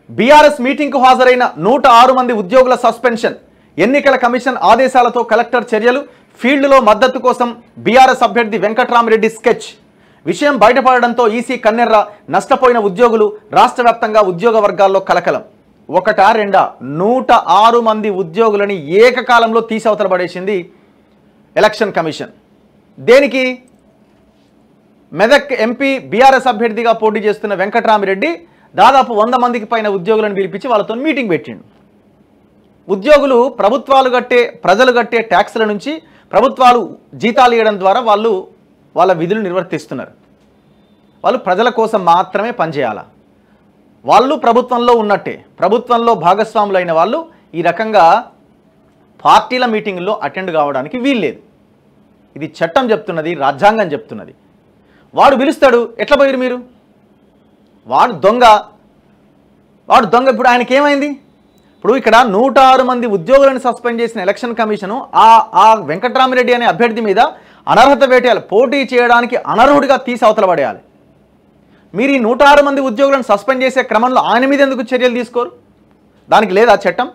BRS మీటింగ్కు హాజరైన నూట ఆరు మంది ఉద్యోగుల సస్పెన్షన్ ఎన్నికల కమిషన్ ఆదేశాలతో కలెక్టర్ చర్యలు ఫీల్డ్లో మద్దతు కోసం బీఆర్ఎస్ అభ్యర్థి వెంకట్రామరెడ్డి స్కెచ్ విషయం బయటపడడంతో ఈసీ కన్నెర్ర నష్టపోయిన ఉద్యోగులు రాష్ట్ర వ్యాప్తంగా ఉద్యోగ వర్గాల్లో కలకలం ఒకటా రెండా నూట ఆరు మంది ఉద్యోగులని ఏకకాలంలో తీసవతల పడేసింది ఎలక్షన్ కమిషన్ దేనికి మెదక్ ఎంపీ బీఆర్ఎస్ అభ్యర్థిగా పోటీ చేస్తున్న వెంకట్రామిరెడ్డి దాదాపు వంద మందికి పైన ఉద్యోగులను పిలిపించి వాళ్ళతో మీటింగ్ పెట్టిండు ఉద్యోగులు ప్రభుత్వాలు కట్టే ప్రజలు కట్టే ట్యాక్స్ల నుంచి ప్రభుత్వాలు జీతాలు ఇవ్వడం ద్వారా వాళ్ళు వాళ్ళ విధులు నిర్వర్తిస్తున్నారు వాళ్ళు ప్రజల కోసం మాత్రమే పనిచేయాల వాళ్ళు ప్రభుత్వంలో ఉన్నట్టే ప్రభుత్వంలో భాగస్వాములైన వాళ్ళు ఈ రకంగా పార్టీల మీటింగుల్లో అటెండ్ కావడానికి వీల్లేదు ఇది చట్టం చెప్తున్నది రాజ్యాంగం చెప్తున్నది వాడు పిలుస్తాడు ఎట్లా పోయారు మీరు వాడు దొంగ వాడు దొంగ ఇప్పుడు ఆయనకి ఏమైంది ఇప్పుడు ఇక్కడ నూట ఆరు మంది ఉద్యోగులను సస్పెండ్ చేసిన ఎలక్షన్ కమిషను ఆ ఆ వెంకట్రామిరెడ్డి అనే అభ్యర్థి మీద అనర్హత వేటేయాలి పోటీ చేయడానికి అనర్హుడిగా తీసి అవతల పడేయాలి మీరు ఈ నూట ఆరు మంది ఉద్యోగులను సస్పెండ్ చేసే క్రమంలో ఆయన మీద ఎందుకు చర్యలు తీసుకోరు దానికి లేదా చట్టం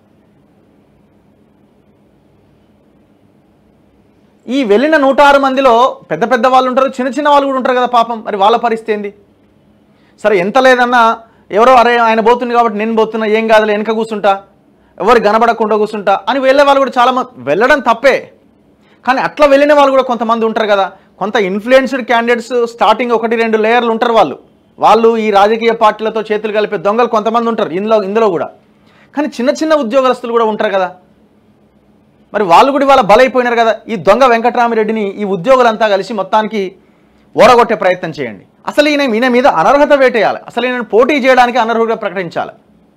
ఈ వెళ్ళిన నూట ఆరు మందిలో పెద్ద పెద్ద వాళ్ళు ఉంటారు చిన్న చిన్న వాళ్ళు కూడా ఉంటారు కదా పాపం మరి వాళ్ళ పరిస్థితి ఏంది సరే ఎంత లేదన్నా ఎవరో అరే ఆయన పోతుంది కాబట్టి నేను పోతున్నా ఏం కాదులే వెనక కూర్చుంటా ఎవరు కనబడకుండా కూర్చుంటా అని వెళ్ళే వాళ్ళు కూడా చాలా మంది వెళ్ళడం తప్పే కానీ అట్లా వెళ్ళిన వాళ్ళు కూడా కొంతమంది ఉంటారు కదా కొంత ఇన్ఫ్లుయెన్స్డ్ క్యాండిడేట్స్ స్టార్టింగ్ ఒకటి రెండు లేయర్లు ఉంటారు వాళ్ళు వాళ్ళు ఈ రాజకీయ పార్టీలతో చేతులు కలిపే దొంగలు కొంతమంది ఉంటారు ఇందులో ఇందులో కూడా కానీ చిన్న చిన్న ఉద్యోగస్తులు కూడా ఉంటారు కదా మరి వాళ్ళు కూడా ఇవాళ బలైపోయినారు కదా ఈ దొంగ వెంకటరామిరెడ్డిని ఈ ఉద్యోగులంతా కలిసి మొత్తానికి ఓడగొట్టే ప్రయత్నం చేయండి అసలు ఈయన ఈయన మీద అనర్హత వేటేయాలి అసలు ఈయన పోటీ చేయడానికి అనర్హుడిగా ప్రకటించాలి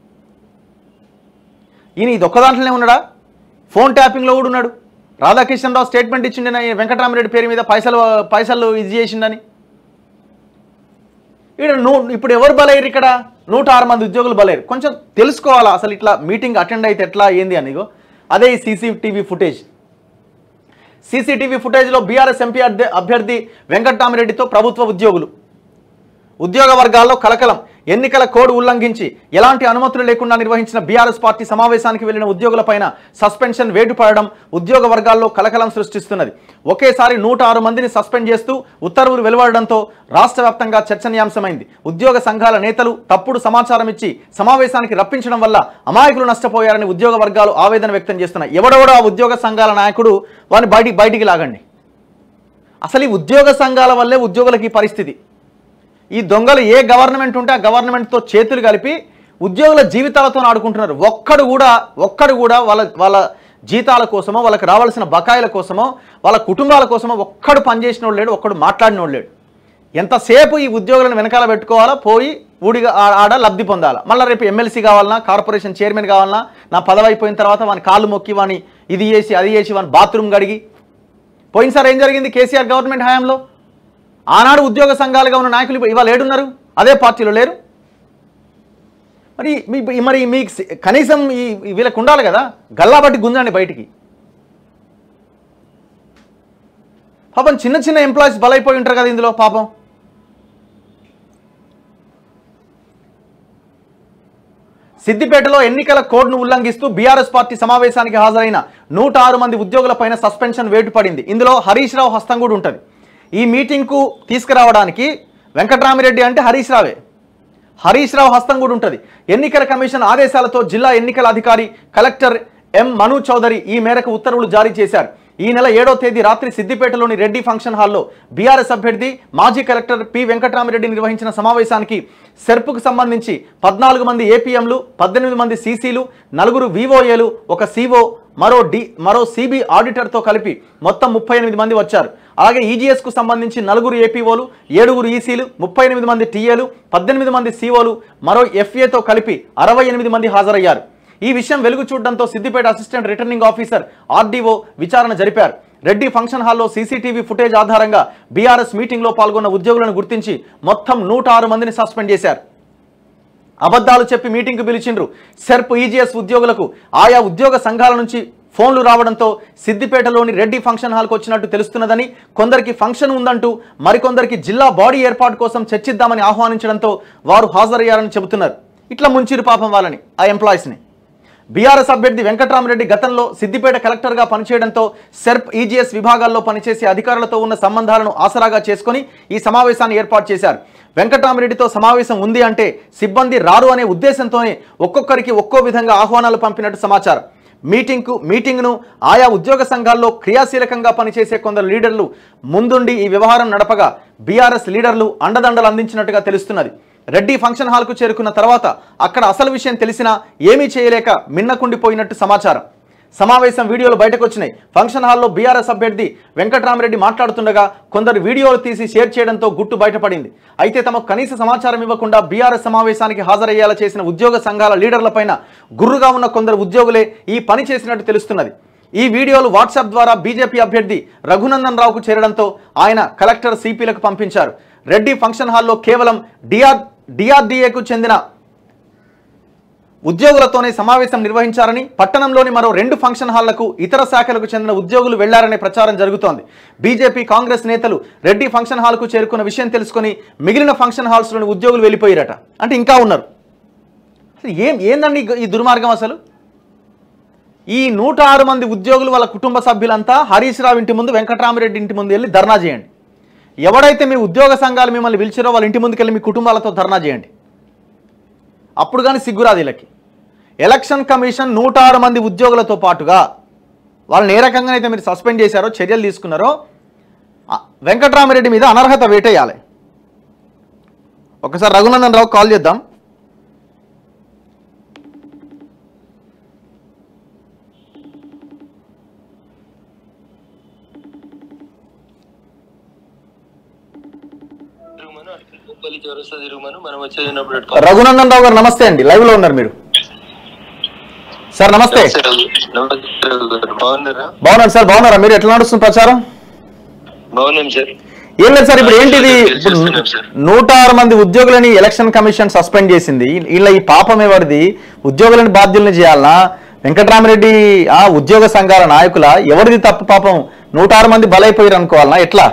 ఈయన ఇది ఒక్క దాంట్లోనే ఉన్నాడా ఫోన్ ట్యాపింగ్లో కూడా ఉన్నాడు రాధాకిషన్ రావు స్టేట్మెంట్ ఇచ్చిండు ఈ వెంకటరామిరెడ్డి పేరు మీద పైసలు పైసలు ఇది చేసిండని ఇక్కడ నూ ఇప్పుడు ఎవరు బలయ్యారు ఇక్కడ నూట ఆరు మంది ఉద్యోగులు బలయ్యారు కొంచెం తెలుసుకోవాలా అసలు ఇట్లా మీటింగ్ అటెండ్ అయితే ఎట్లా ఏంది అని ఇగో అదే ఈ సీసీటీవీ ఫుటేజ్ సీసీటీవీ ఫుటేజ్లో బీఆర్ఎస్ ఎంపీ అభ్య- అభ్యర్థి వెంకట్రామిరెడ్డితో ప్రభుత్వ ఉద్యోగులు ఉద్యోగ వర్గాల్లో కలకలం ఎన్నికల కోడ్ ఉల్లంఘించి ఎలాంటి అనుమతులు లేకుండా నిర్వహించిన బీఆర్ఎస్ పార్టీ సమావేశానికి వెళ్లిన ఉద్యోగులపైన సస్పెన్షన్ వేటు పడడం ఉద్యోగ వర్గాల్లో కలకలం సృష్టిస్తున్నది ఒకేసారి నూట ఆరు మందిని సస్పెండ్ చేస్తూ ఉత్తర్వులు వెలువడడంతో రాష్ట్ర వ్యాప్తంగా చర్చనీయాంశమైంది ఉద్యోగ సంఘాల నేతలు తప్పుడు సమాచారం ఇచ్చి సమావేశానికి రప్పించడం వల్ల అమాయకులు నష్టపోయారని ఉద్యోగ వర్గాలు ఆవేదన వ్యక్తం చేస్తున్నాయి ఎవడెవడో ఆ ఉద్యోగ సంఘాల నాయకుడు వారిని బయటికి బయటికి లాగండి అసలు ఈ ఉద్యోగ సంఘాల వల్లే ఉద్యోగులకి ఈ పరిస్థితి ఈ దొంగలు ఏ గవర్నమెంట్ ఉంటే ఆ గవర్నమెంట్తో చేతులు కలిపి ఉద్యోగుల జీవితాలతో ఆడుకుంటున్నారు ఒక్కడు కూడా ఒక్కడు కూడా వాళ్ళ వాళ్ళ జీతాల కోసమో వాళ్ళకి రావాల్సిన బకాయిల కోసమో వాళ్ళ కుటుంబాల కోసమో ఒక్కడు పనిచేసిన లేడు ఒక్కడు మాట్లాడిన లేడు ఎంతసేపు ఈ ఉద్యోగులను వెనకాల పెట్టుకోవాలా పోయి ఊడిగా ఆ- ఆడ లబ్ధి పొందాలా మళ్ళీ రేపు ఎమ్మెల్సీ కావాలన్నా కార్పొరేషన్ చైర్మన్ కావాలన్నా నా పదవి అయిపోయిన తర్వాత వాని కాళ్ళు మొక్కి వాని ఇది చేసి అది చేసి వాని బాత్రూమ్ గడిగి పోయినసారి ఏం జరిగింది కేసీఆర్ గవర్నమెంట్ హయాంలో ఆనాడు ఉద్యోగ సంఘాలుగా ఉన్న నాయకులు ఇప్పుడు ఇవాళ ఏడున్నారు అదే పార్టీలో లేరు మరి మీ మరి మీకు సి- కనీసం ఈ ఈ వీళ్ళకి ఉండాలి కదా గల్లాబట్టి గుంజండి బయటికి పాపం చిన్న చిన్న ఎంప్లాయీస్ బలైపోయి ఉంటారు కదా ఇందులో పాపం సిద్దిపేటలో ఎన్నికల కోడ్ను ఉల్లంఘిస్తూ బీఆర్ఎస్ పార్టీ సమావేశానికి హాజరైన నూట ఆరు మంది ఉద్యోగులపైన సస్పెన్షన్ వేటు పడింది ఇందులో హరీష్ రావు హస్తం కూడా ఉంటుంది ఈ మీటింగ్కు తీసుకురావడానికి వెంకట్రామిరెడ్డి అంటే హరీష్ రావే హరీష్ రావు హస్తం కూడా ఉంటుంది ఎన్నికల కమిషన్ ఆదేశాలతో జిల్లా ఎన్నికల అధికారి కలెక్టర్ ఎం మను చౌదరి ఈ మేరకు ఉత్తర్వులు జారీ చేశారు ఈ నెల ఏడో తేదీ రాత్రి సిద్దిపేటలోని రెడ్డి ఫంక్షన్ హాల్లో బీఆర్ఎస్ అభ్యర్థి మాజీ కలెక్టర్ పి వెంకటరామిరెడ్డి నిర్వహించిన సమావేశానికి సెర్పుకు సంబంధించి పద్నాలుగు మంది ఏపీఎంలు పద్దెనిమిది మంది సీసీలు నలుగురు వివోఏలు ఒక సిఓ మరో డి మరో సిబి ఆడిటర్తో కలిపి మొత్తం ముప్పై ఎనిమిది మంది వచ్చారు అలాగే ఈజీఎస్కు సంబంధించి నలుగురు ఏపీఓలు ఏడుగురు ఈసీలు ముప్పై ఎనిమిది మంది టీఏలు పద్దెనిమిది మంది సిఓలు మరో ఎఫ్ఏతో కలిపి అరవై ఎనిమిది మంది హాజరయ్యారు ఈ విషయం వెలుగు చూడడంతో Siddipet assistant returning officer RDO విచారణ జరిపారు రెడ్డి ఫంక్షన్ హాల్లో సీసీటీవీ ఫుటేజ్ ఆధారంగా బీఆర్ఎస్ మీటింగ్లో పాల్గొన్న ఉద్యోగులను గుర్తించి మొత్తం నూట ఆరు మందిని సస్పెండ్ చేశారు అబద్ధాలు చెప్పి మీటింగ్కు పిలిచిండ్రు సెర్ప్ ఈజీఎస్ ఉద్యోగులకు ఆయా ఉద్యోగ సంఘాల నుంచి ఫోన్లు రావడంతో సిద్దిపేటలోని రెడ్డి ఫంక్షన్ హాల్కు వచ్చినట్టు తెలుస్తున్నదని కొందరికి ఫంక్షన్ ఉందంటూ మరికొందరికి జిల్లా బాడీ ఏర్పాటు కోసం చర్చిద్దామని ఆహ్వానించడంతో వారు హాజరయ్యారని చెబుతున్నారు ఇట్లా ముంచిరు పాపం వాళ్ళని ఆ ఎంప్లాయీస్ని బీఆర్ఎస్ అభ్యర్థి వెంకట్రామరెడ్డి గతంలో సిద్దిపేట కలెక్టర్గా పనిచేయడంతో సెర్ప్ ఈజీఎస్ విభాగాల్లో పనిచేసే అధికారులతో ఉన్న సంబంధాలను ఆసరాగా చేసుకొని ఈ సమావేశాన్ని ఏర్పాటు చేశారు వెంకట్రామరెడ్డితో సమావేశం ఉంది అంటే సిబ్బంది రారు అనే ఉద్దేశంతోనే ఒక్కొక్కరికి ఒక్కో విధంగా ఆహ్వానాలు పంపినట్టు సమాచారం మీటింగ్కు మీటింగ్ను ఆయా ఉద్యోగ సంఘాల్లో క్రియాశీలకంగా పనిచేసే కొందరు లీడర్లు ముందుండి ఈ వ్యవహారం నడపగా బీఆర్ఎస్ లీడర్లు అండదండలు అందించినట్టుగా తెలుస్తున్నది రెడ్డి ఫంక్షన్ హాల్కు చేరుకున్న తర్వాత అక్కడ అసలు విషయం తెలిసినా ఏమీ చేయలేక మిన్నకుండిపోయినట్టు సమాచారం సమావేశం వీడియోలు బయటకు వచ్చినాయి ఫంక్షన్ హాల్లో బీఆర్ఎస్ అభ్యర్థి వెంకట్రామరెడ్డి మాట్లాడుతుండగా కొందరు వీడియోలు తీసి షేర్ చేయడంతో గుట్టు బయటపడింది అయితే తమకు కనీస సమాచారం ఇవ్వకుండా బీఆర్ఎస్ సమావేశానికి హాజరయ్యేలా చేసిన ఉద్యోగ సంఘాల లీడర్లపైన గుర్రుగా ఉన్న కొందరు ఉద్యోగులే ఈ పని చేసినట్టు తెలుస్తున్నది ఈ వీడియోలు వాట్సాప్ ద్వారా బీజేపీ అభ్యర్థి రఘునందన్ రావుకు చేరడంతో ఆయన కలెక్టర్ సిపిలకు పంపించారు రెడ్డి ఫంక్షన్ హాల్లో కేవలం డిఆర్ డిఆర్డీఏకు చెందిన ఉద్యోగులతోనే సమావేశం నిర్వహించారని పట్టణంలోని మరో రెండు ఫంక్షన్ హాళ్లకు ఇతర శాఖలకు చెందిన ఉద్యోగులు వెళ్లారనే ప్రచారం జరుగుతోంది బీజేపీ కాంగ్రెస్ నేతలు రెడ్డి ఫంక్షన్ హాల్కు చేరుకున్న విషయం తెలుసుకొని మిగిలిన ఫంక్షన్ హాల్స్లోని ఉద్యోగులు వెళ్ళిపోయారట అంటే ఇంకా ఉన్నారు అసలు ఏం ఏందండి ఈ దుర్మార్గం అసలు ఈ నూట ఆరు మంది ఉద్యోగులు వాళ్ళ కుటుంబ సభ్యులంతా హరీష్ రావు ఇంటి ముందు వెంకటరామరెడ్డి ఇంటి ముందు వెళ్ళి ధర్నా చేయండి ఎవడైతే మీ ఉద్యోగ సంఘాలు మిమ్మల్ని పిలిచారో వాళ్ళ ఇంటి ముందుకు వెళ్ళి మీ కుటుంబాలతో ధర్నా చేయండి అప్పుడు కానీ సిగ్గురాదు వీళ్ళకి ఎలక్షన్ కమిషన్ నూట ఆరు మంది ఉద్యోగులతో పాటుగా వాళ్ళని ఏ రకంగా అయితే మీరు సస్పెండ్ చేశారో చర్యలు తీసుకున్నారో ఆ, వెంకట్రామరెడ్డి మీద అనర్హత వేటేయాలి ఒకసారి రఘునందన్ రావు కాల్ చేద్దాం తిరుగుమను ఉప్పల్లి చౌరస్తా తిరుగుమను మనం వచ్చేసినప్పుడు పెట్టుకో. రఘునందన్ రావు గారు నమస్తే అండి లైవ్ లో ఉన్నారు మీరు సార్ నమస్తే నమస్తే గారు. బాగున్నారా బాగున్నారు సార్ బాగున్నారా మీరు ఎట్లా నడుస్తుంది ప్రచారం బాగున్నాం సార్ ఏం లేదు సార్ ఇప్పుడు ఏంటిది ఇప్పుడు చేస్తున్నాం సార్. నూట ఆరు మంది ఉద్యోగులని ఎలక్షన్ కమిషన్ సస్పెండ్ చేసింది వీళ్ళ ఈ పాపం ఎవరిది ఉద్యోగులని బాధ్యుల్ని చేయాలనా వెంకటరామరెడ్డి ఆ ఉద్యోగ సంఘాల నాయకుల ఎవరిది తప్పు పాపం నూట ఆరు మంది బలైపోయారు అనుకోవాలనా ఎట్లా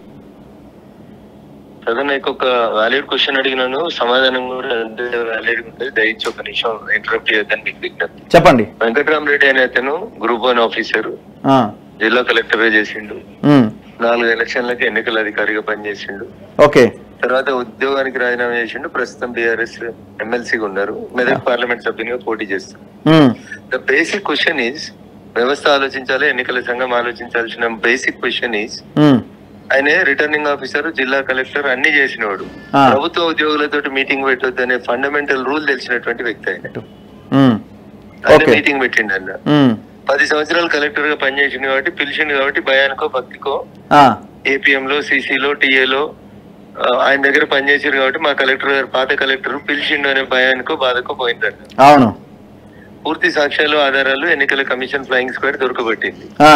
ప్రధాన నాకు ఒక వ్యాలిడ్ క్వశ్చన్ అడిగినాను సమాధానం కూడా అంతే వ్యాలిడ్ ఉంటుంది దయచేసి ఒక నిమిషం ఇంటరప్ట్ చేయొద్దని మీకు విజ్ఞప్తి చెప్పండి వెంకటరామరెడ్డి అనే అతను గ్రూప్ వన్ ఆఫీసర్ ఆ, జిల్లా కలెక్టర్ గా చేసిండు ఉమ్, నాలుగు ఎలక్షన్లకి ఎన్నికల అధికారిగా పనిచేసిండు ఓకే తర్వాత ఉద్యోగానికి రాజీనామా చేసిండు ప్రస్తుతం బీఆర్ఎస్ ఎమ్మెల్సీగా ఉన్నారు మెదక్ పార్లమెంట్ సభ్యునిగా పోటీ చేస్తారు um, the basic question is వ్యవస్థ ఆలోచించాలి ఎన్నికల సంఘం ఆలోచించాల్సిన బేసిక్ క్వశ్చన్ ఈజ్ ఉమ్, ఆయన రిటర్నింగ్ ఆఫీసర్ జిల్లా కలెక్టర్ అన్ని చేసినవాడు ఆ. ప్రభుత్వ ఉద్యోగులతో మీటింగ్ పెట్టొద్దు అనే ఫండమెంటల్ రూల్ తెలిసినటువంటి వ్యక్తి ఆయన ఉమ్, ఆయన ఓకే మీటింగ్ పెట్టిండు అన్న ఉమ్, పది సంవత్సరాలు కలెక్టర్ గా పనిచేసింది కాబట్టి పిలిచిండు కాబట్టి భయానికో భక్తికో ఆ, ఏపీఎం లో సిసిలో టీఏలో ఆయన దగ్గర పనిచేసారు కాబట్టి మా కలెక్టర్ గారు పాత కలెక్టర్ పిలిచిండు అనే భయానికో బాధకో పోయిందంట అవును పూర్తి సాక్ష్యాలు ఆధారాలు ఎన్నికల కమిషన్ ఫ్లయింగ్ స్క్వేర్ దొరకబట్టింది ఆ,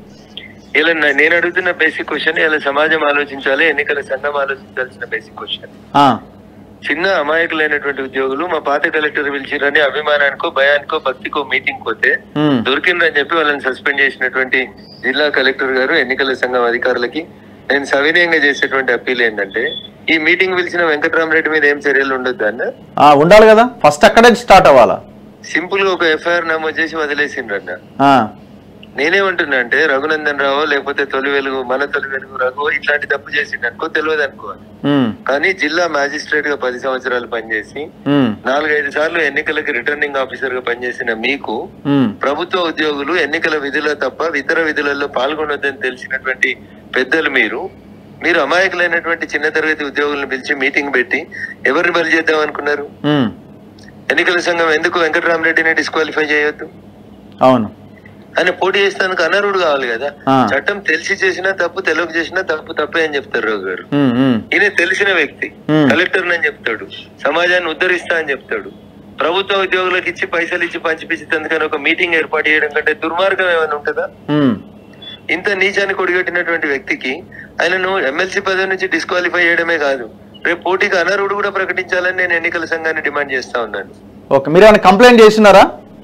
ఇలా న- నేను అడుగుతున్న బేసిక్ క్వశ్చన్ ఇలా సమాజం ఆలోచించాలి ఎన్నికల సంఘం ఆలోచించాల్సిన బేసిక్ క్వశ్చన్ ఆ, చిన్న అమాయకులైనటువంటి ఉద్యోగులు మా పాత కలెక్టర్ పిలిచిరని అభిమానానికో భయానికో భక్తికో మీటింగ్ పోతే ఉమ్, దొరికిందని చెప్పి వాళ్ళని సస్పెండ్ చేసినటువంటి జిల్లా కలెక్టర్ గారు ఎన్నికల సంఘం అధికారులకి నేను సవినయంగా చేసేటువంటి అప్పీల్ ఏంటంటే ఈ మీటింగ్ పిలిచిన వెంకటరామరెడ్డి మీద ఏం చర్యలు ఉండొద్దు అన్న ఆ, ఉండాలి కదా ఫస్ట్ అక్కడే స్టార్ట్ అవ్వాలా సింపుల్ గా ఒక ఎఫ్ఐఆర్ నమోదు చేసి వదిలేసిండ్రన్న ఆ, నేనేమంటున్నా అంటే రఘునందన్ రావు లేకపోతే తొలి వెలుగు మన తొలి వెలుగు రఘు ఇట్లాంటి తప్పు చేసిండు అనుకో తెలియదు అనుకోవాలి ఉమ్, కానీ జిల్లా మ్యాజిస్ట్రేట్ గా పది సంవత్సరాలు పనిచేసి ఉమ్, నాలుగైదు సార్లు ఎన్నికలకి రిటర్నింగ్ ఆఫీసర్ గా పనిచేసిన మీకు ఉమ్, ప్రభుత్వ ఉద్యోగులు ఎన్నికల విధుల్లో తప్ప ఇతర విధులలో పాల్గొనొద్దని తెలిసినటువంటి పెద్దలు మీరు మీరు అమాయకులైనటువంటి చిన్న తరగతి ఉద్యోగులను పిలిచి మీటింగ్ పెట్టి ఎవరిని బలి చేద్దాం అనుకున్నారు ఉమ్, ఎన్నికల సంఘం ఎందుకు వెంకటరామరెడ్డిని డిస్క్వాలిఫై చేయొద్దు అవును ఆయన పోటీ చేసేందుకు అనర్హుడు కావాలి కదా ఆ. చట్టం తెలిసి చేసినా తప్పు తెలియక చేసినా తప్పు తప్పే అని చెప్తారు రావు గారు ఉమ్, ఉమ్, ఈయన తెలిసిన వ్యక్తి Hmm. కలెక్టర్ అని చెప్తాడు సమాజాన్ని ఉద్ధరిస్తా అని చెప్తాడు ప్రభుత్వ ఉద్యోగులకు ఇచ్చి పైసలు ఇచ్చి పంచిపించేందుకని ఒక మీటింగ్ ఏర్పాటు చేయడం కంటే దుర్మార్గం ఏమైనా ఉంటుందా ఉమ్, ఇంత నీచాన్ని కొడిగట్టినటువంటి వ్యక్తికి ఆయనను ఎమ్మెల్సీ పదవి నుంచి డిస్క్వాలిఫై చేయడమే కాదు రేపు పోటీకి అనర్హుడు కూడా ప్రకటించాలని నేను ఎన్నికల సంఘాన్ని డిమాండ్ చేస్తా ఉన్నాను ఓకే మీరు ఏమైనా కంప్లైంట్ చేస్తున్నారా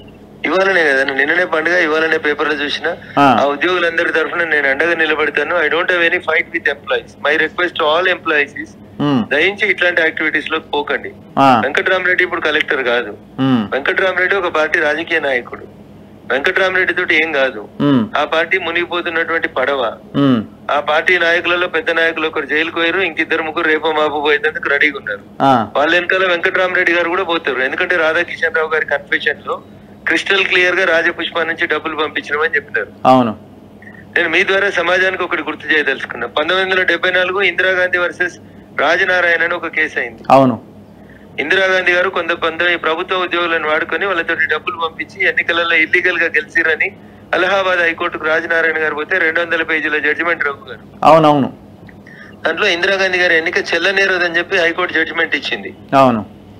ఇవాళనే కదా నిన్ననే పండుగ ఇవాళనే పేపర్లో చూసిన ఆ. ఆ ఉద్యోగులందరి తరఫున నేను అండగా నిలబడతాను I don't have any fight with employees my request all employees is um, దయించి ఇట్లాంటి యాక్టివిటీస్ లోకి పోకండి ఆ, వెంకటరామరెడ్డి ఇప్పుడు కలెక్టర్ కాదు ఉమ్, వెంకటరామరెడ్డి ఒక పార్టీ రాజకీయ నాయకుడు వెంకటరామరెడ్డి తోటి ఏం కాదు ఉమ్, ఆ పార్టీ మునిగిపోతున్నటువంటి పడవ ఉమ్, ఆ పార్టీ నాయకులలో పెద్ద నాయకులు ఒకరు జైలుకు పోయారు ఇంకిద్దరు ముగ్గురు రేపో మాపు పోయేందుకు రెడీగా ఉన్నారు ఆ, వాళ్ళ వెనకాల వెంకటరామరెడ్డి గారు కూడా పోతారు ఎందుకంటే రాధాకిషన్ రావు గారి కన్ఫెషన్ లో క్రిస్టల్ క్లియర్ గా రాజపుష్ప నుంచి డబ్బులు పంపించడమని చెప్పినారు అవును నేను మీ ద్వారా సమాజానికి ఒకటి గుర్తు చేయదలుచుకున్నా పంతొమ్మిది వందల డెబ్బై నాలుగు ఇందిరాగాంధీ వర్సెస్ రాజనారాయణ అని ఒక కేసు అయింది అవును ఇందిరాగాంధీ గారు కొంత కొంత ఈ ప్రభుత్వ ఉద్యోగులను వాడుకొని వాళ్ళతోటి డబ్బులు పంపించి ఎన్నికలలో ఇల్లీగల్ గా గెలిచిరని అలహాబాద్ హైకోర్టుకు రాజనారాయణ గారు పోతే రెండు వందల పేజీల జడ్జిమెంట్ రావు గారు అవునవును దాంట్లో ఇందిరాగాంధీ గారి ఎన్నిక చెల్లనేరదని చెప్పి హైకోర్టు జడ్జిమెంట్ ఇచ్చింది అవును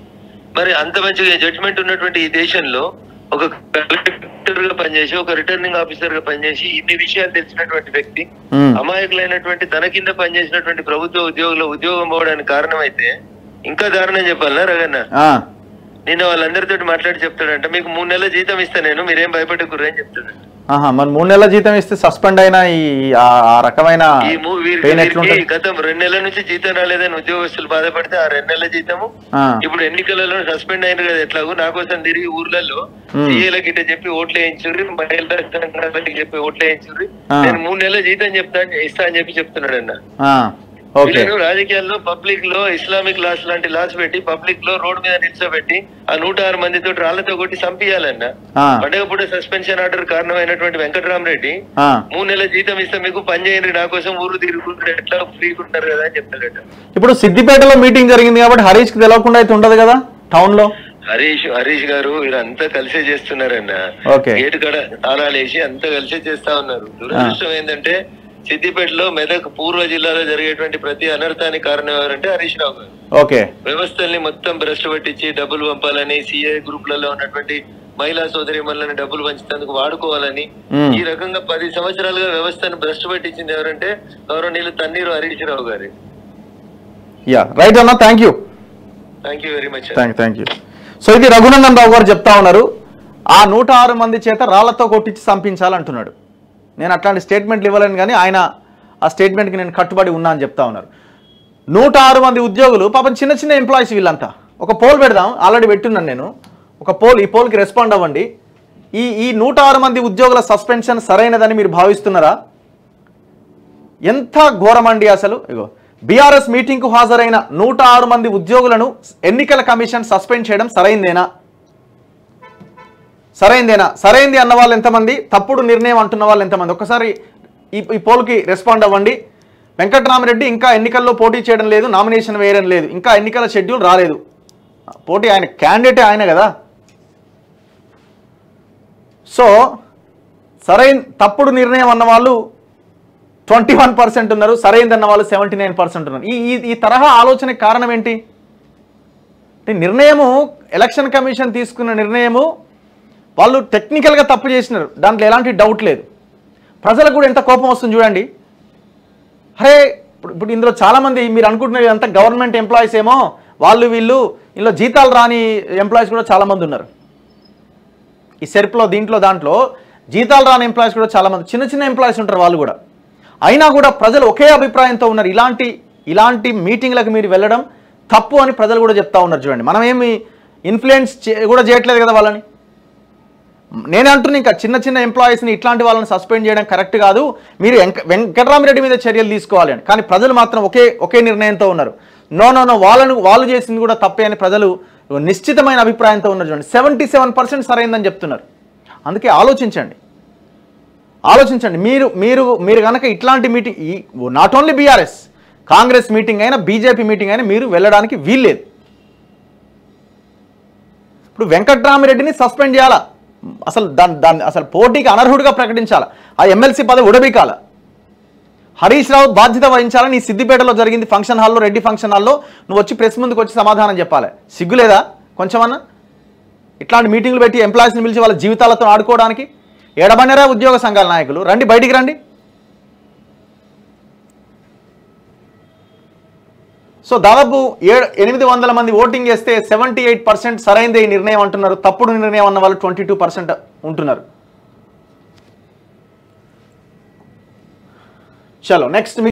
మరి అంత మంచిగా జడ్జిమెంట్ ఉన్నటువంటి ఈ దేశంలో ఒక కలెక్టర్ గా పనిచేసి ఒక రిటర్నింగ్ ఆఫీసర్ గా పనిచేసి ఇన్ని విషయాలు తెలిసినటువంటి వ్యక్తి ఉమ్, అమాయకులైనటువంటి తన కింద పనిచేసినటువంటి ప్రభుత్వ ఉద్యోగుల ఉద్యోగం పోవడానికి కారణమైతే ఇంకా దారుణం చెప్పాలనా రగన్న ఆ, నిన్న వాళ్ళందరితో మాట్లాడి చెప్తాడంట మీకు మూడు నెలల జీతం ఇస్తా నేను మీరేం భయపడకుర్రు అని చెప్తాడంట ఆహా మరి మూడు నెలల జీతం ఇస్తే సస్పెండ్ అయిన ఈ ఆ ఆ రకమైన ఈ మూ- వీరికి పెయిన్ వీరికి ఎట్లుంటది గతం రెండు నెలల నుంచి జీతం రాలేదని ఉద్యోగస్తులు బాధపడితే ఆ రెండు నెలల జీతము ఆ, ఇప్పుడు ఎన్నికలలో సస్పెండ్ అయిన కదా ఎట్లాగో నా కోసం తిరిగి ఊర్లలో Hmm. సీఏలకి ఇట్లా చెప్పి ఓట్లు వేయించుర్రి మహిళా సంఘాలకి చెప్పి ఓట్లు వేయించుర్రి Ah. నేను మూడు నెలల జీతం చెప్తా ఇస్తా అని చెప్పి చెప్తున్నాడు అన్న ఆ, ఓకే వీళ్ళను రాజకీయాల్లో పబ్లిక్ లో ఇస్లామిక్ లాస్ లాంటి లాస్ పెట్టి పబ్లిక్ లో రోడ్ మీద నిల్చోబెట్టి ఆ నూట ఆరు మందితో రాళ్లతో కొట్టి చంపియాలన్న ఆ, పండగ పూట సస్పెన్షన్ ఆర్డర్ కారణమైనటువంటి వెంకటరామరెడ్డి ఆ. మూడు నెలల జీతం ఇస్తే మీకు పని చేయండి నా కోసం ఊరు తిరుగుతుంటారు ఎట్లా ఫ్రీకుంటారు కదా అని చెప్తాడట ఇప్పుడు సిద్దిపేటలో మీటింగ్ జరిగింది కాబట్టి హరీష్ కి తెలియకుండా అయితే ఉండదు కదా టౌన్ లో హరీష్ హరీష్ గారు వీరంతా కలిసే చేస్తున్నారన్న ఓకే గేటు కాడ తాళాలు వేసి అంతా కలిసే చేస్తా ఉన్నారు దురదృష్టం ఏంటంటే సిద్దిపేటలో మెదక్ పూర్వ జిల్లాలో జరిగేటువంటి ప్రతి అనర్థానికి కారణం ఎవరంటే హరీష్ రావు గారు ఓకే వ్యవస్థల్ని మొత్తం భ్రష్టు పట్టించి డబ్బులు పంపాలని సిఏ గ్రూపులలో ఉన్నటువంటి మహిళా సోదరి డబ్బులు పంచేందుకు వాడుకోవాలని మ్మ్. ఈ రకంగా పది సంవత్సరాలుగా వ్యవస్థను భ్రష్టు పట్టించింది ఎవరంటే గౌరవనీయులు తన్నీరు హరీష్ రావు గారి యా రైట్ అన్న thank you thank you very much thank thank you so ఇది రఘునందన్ రావు గారు చెప్తా ఉన్నారు ఆ నూట ఆరు మంది చేత రాళ్లతో కొట్టించి చంపించాలంటున్నాడు నేను అట్లాంటి స్టేట్మెంట్లు ఇవ్వలేను కానీ ఆయన ఆ స్టేట్మెంట్కి నేను కట్టుబడి ఉన్నా అని చెప్తా ఉన్నారు నూట ఆరు మంది ఉద్యోగులు పాపం చిన్న చిన్న ఎంప్లాయీస్ వీళ్ళంతా ఒక పోల్ పెడదాం ఆల్రెడీ పెట్టున్నాను నేను ఒక పోల్ ఈ పోల్కి రెస్పాండ్ అవ్వండి ఈ ఈ నూట ఆరు మంది ఉద్యోగుల సస్పెన్షన్ సరైనదని మీరు భావిస్తున్నారా ఎంత ఘోరమండి అసలు ఇగో బీఆర్ఎస్ మీటింగ్కు హాజరైన నూట ఆరు మంది ఉద్యోగులను ఎన్నికల కమిషన్ సస్పెండ్ చేయడం సరైందేనా సరైందేనా సరైంది అన్న వాళ్ళు ఎంతమంది తప్పుడు నిర్ణయం అంటున్న వాళ్ళు ఎంతమంది ఒకసారి ఈ ఈ పోల్కి రెస్పాండ్ అవ్వండి వెంకటరామరెడ్డి ఇంకా ఎన్నికల్లో పోటీ చేయడం లేదు నామినేషన్ వేయడం లేదు ఇంకా ఎన్నికల షెడ్యూల్ రాలేదు పోటీ ఆయన క్యాండిడేటే ఆయన కదా సో సరైన తప్పుడు నిర్ణయం అన్న వాళ్ళు ట్వంటీ వన్ పర్సెంట్ ఉన్నారు సరైందన్న వాళ్ళు సెవెంటీ నైన్ పర్సెంట్ ఉన్నారు ఈ ఈ- ఈ తరహా ఆలోచనకి కారణం ఏంటి అంటే నిర్ణయము ఎలక్షన్ కమిషన్ తీసుకున్న నిర్ణయము వాళ్ళు టెక్నికల్గా తప్పు చేసినారు దాంట్లో ఎలాంటి డౌట్ లేదు ప్రజలకు కూడా ఎంత కోపం వస్తుంది చూడండి అరే ఇప్పుడు ఇప్పుడు ఇందులో చాలామంది మీరు అనుకుంటున్నారు ఇదంతా గవర్నమెంట్ ఎంప్లాయీస్ ఏమో వాళ్ళు వీళ్ళు ఇందులో జీతాలు రాని ఎంప్లాయీస్ కూడా చాలామంది ఉన్నారు ఈ సెర్ప్లో దీంట్లో దాంట్లో జీతాలు రాని ఎంప్లాయీస్ కూడా చాలామంది చిన్న చిన్న ఎంప్లాయీస్ ఉంటారు వాళ్ళు కూడా అయినా కూడా ప్రజలు ఒకే అభిప్రాయంతో ఉన్నారు ఇలాంటి ఇలాంటి మీటింగ్లకు మీరు వెళ్ళడం తప్పు అని ప్రజలు కూడా చెప్తా ఉన్నారు చూడండి మనం ఏమి ఇన్ఫ్లుయెన్స్ కూడా చేయట్లేదు కదా వాళ్ళని నేనే అంటున్నా ఇంకా చిన్న చిన్న ఎంప్లాయీస్ని ఇట్లాంటి వాళ్ళని సస్పెండ్ చేయడం కరెక్ట్ కాదు మీరు వెంక వెంకటరామిరెడ్డి మీద చర్యలు తీసుకోవాలి అని కానీ ప్రజలు మాత్రం ఒకే ఒకే నిర్ణయంతో ఉన్నారు నో నో నో వాళ్ళను వాళ్ళు చేసింది కూడా తప్పే అని ప్రజలు నిశ్చితమైన అభిప్రాయంతో ఉన్నారు చూడండి సెవెంటీ సెవెన్ పర్సెంట్ సరైందని చెప్తున్నారు అందుకే ఆలోచించండి ఆలోచించండి మీరు మీరు మీరు కనుక ఇట్లాంటి మీటింగ్ ఈ not only BRS Congress meeting అయినా బీజేపీ మీటింగ్ అయినా మీరు వెళ్ళడానికి వీల్లేదు ఇప్పుడు వెంకట్రామిరెడ్డిని సస్పెండ్ చేయాలా అసలు దాన్ని దాన్ని అసలు పోటీకి అనర్హుడిగా ప్రకటించాలా ఆ ఎమ్మెల్సీ పదవి ఉడబీకాల హరీష్ రావు బాధ్యత వహించాలని ఈ సిద్దిపేటలో జరిగింది ఫంక్షన్ హాల్లో రెడ్డి ఫంక్షన్ హాల్లో నువ్వు వచ్చి ప్రెస్ ముందుకు వచ్చి సమాధానం చెప్పాలి సిగ్గులేదా కొంచెమన్నా ఇట్లాంటి మీటింగ్లు పెట్టి ఎంప్లాయీస్ని పిలిచి వాళ్ళ జీవితాలతో ఆడుకోవడానికి ఎడబడినరా ఉద్యోగ సంఘాల నాయకులు రండి బయటికి రండి సో దాదాపు ఏడు ఎనిమిది వందల మంది ఓటింగ్ చేస్తే సెవెంటీ ఎయిట్ పర్సెంట్ సరైనదే ఈ నిర్ణయం అంటున్నారు తప్పుడు నిర్ణయం అన్న వాళ్ళు ట్వంటీ టూ పర్సెంట్ ఉంటున్నారు చలో నెక్స్ట్